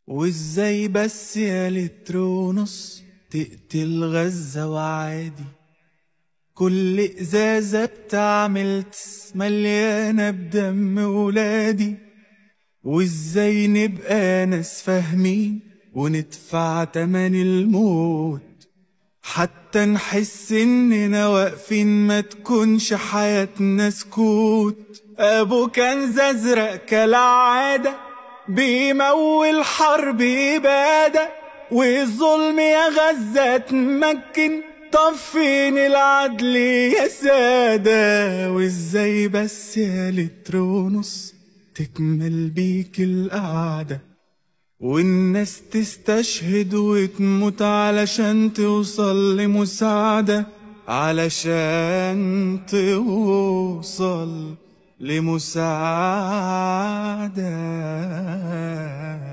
وازاي بس يا لتر ونص تقتل غزة وعادي كل ازازة بتعمل تس مليانة بدم ولادي وازاي نبقى ناس فاهمين وندفع تمن الموت حتى نحس اننا واقفين ما تكونش حياتنا سكوت ابو كنز ازرق كالعادة بيمول حرب ابادة والظلم يا غزة تمكن طب فين العدل يا سادة وازاي بس يا لتر ونص تكمل بيك القعده والناس تستشهد وتموت علشان توصل لمساعدة علشان توصل لمساعدة